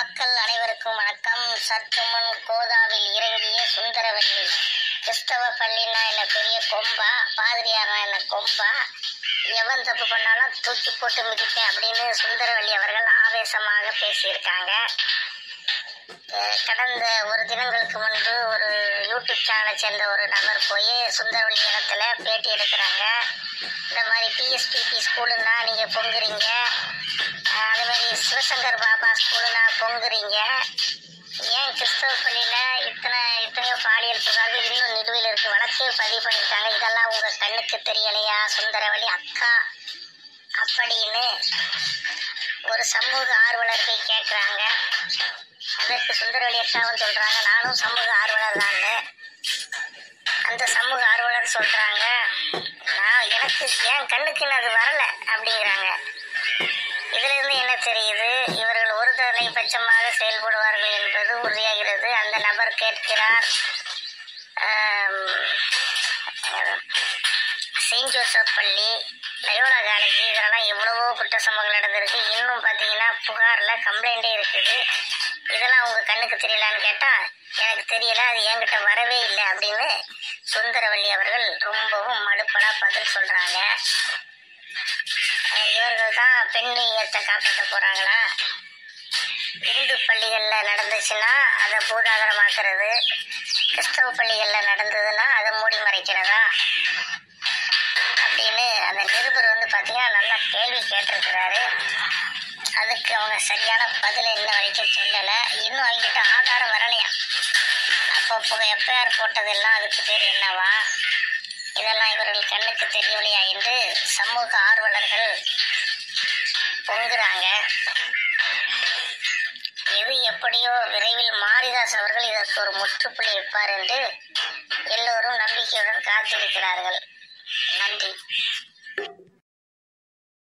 மக்கள் அனைவருக்கும் வணக்கம் சற்று முன் கோதாவில் இறங்கிய சுந்தரவல்லி கிறிஸ்தவ பள்ளினா என்ன பெரிய கொம்பா பாதிரியார்னா என்ன கொம்பா எவன் தப்பு பண்ணாலும் தூக்கி போட்டு மிதிப்பேன் அப்படின்னு சுந்தரவல்லி அவர்கள் ஆவேசமாக பேசியிருக்காங்க அஹ் கடந்த ஒரு தினங்களுக்கு முன்பு ஒரு யூடியூப் சேனலை சேர்ந்த ஒரு நபர் போய் சுந்தரவல்லி இடத்துல பேட்டி எடுக்கிறாங்க இந்த மாதிரி பிஎஸ்பிபி ஸ்கூலுன்னா நீங்கள் பொங்குறீங்க அஹ் அதே மாதிரி சிவசங்கர் பாபா ஸ்கூலுனா பொங்குறீங்க ஏன் கிறிஸ்தவ பள்ளியில் இத்தனை இத்தனையோ பாலியல் புகார்கள் இன்னும் நிலுவையில் இருக்கு வழக்கே பதிவு பண்ணியிருக்காங்க இதெல்லாம் உங்கள் கண்ணுக்கு தெரியலையா சுந்தரவல்லி அக்கா அப்படின்னு ஒரு சமூக ஆர்வலர் போய் கேட்குறாங்க அதற்கு சுந்தரவழி அக்காவும் சொல்றாங்க நானும் சமூக ஆர்வலர் தான் அந்த சமூக ஆர்வலர் சொல்றாங்க நான் எனக்கு என் கண்ணுக்கு இன்னும் அது வரல அப்படிங்கிறாங்க இதுல இருந்து என்ன தெரியுது இவர்கள் ஒரு தலைபட்சமாக செயல்படுவார்கள் என்பது உறுதியாகிறது அந்த நபர் கேட்கிறார் ஆம், செயின்ட் ஜோசப் பள்ளி லயோலா காலேஜ் இதெல்லாம் எவ்வளவோ குற்ற சம்பவங்கள் நடந்திருக்கு இன்னும் பார்த்தீங்கன்னா புகாரில் கம்ப்ளைண்டே இருக்குது இதெல்லாம் உங்கள் கண்ணுக்கு தெரியலான்னு கேட்டால் எனக்கு தெரியல அது என்கிட்ட வரவே இல்லை அப்படின்னு சுந்தரவல்லி அவர்கள் ரொம்பவும் மடுப்பலாக பதில் சொல்கிறாங்க இவர்கள் தான் பெண் ஈயத்தை காப்பாற்ற போகிறாங்களா இந்து பள்ளிகளில் நடந்துச்சுன்னா அதை பூதாகரமாக்குறது கிறிஸ்தவ பள்ளிகளில் நடந்ததுன்னா அதை மூடி மறைக்கிறதா அப்படின்னு அந்த நிருபர் வந்து பார்த்தீங்கன்னா நல்லா கேள்வி கேட்டிருக்கிறாரு அதுக்கு அவங்க சரியான பதில் இன்ன வரைக்கும் சொல்லலை இன்னும் அவங்ககிட்ட ஆதாரம் வரலையா அப்போ புகை எஃப்ஐஆர் போட்டதெல்லாம் அதுக்கு பேர் என்னவா இதெல்லாம் இவர்கள் கண்ணுக்கு தெரியவில்லையா என்று சமூக ஆர்வலர்கள் பொங்குறாங்க எது எப்படியோ விரைவில் மாரிதாஸ் அவர்கள் இதற்கு ஒரு முற்றுப்புள்ளி வைப்பார் என்று எல்லோரும் நம்பிக்கையுடன் காத்திருக்கிறார்கள் நன்றி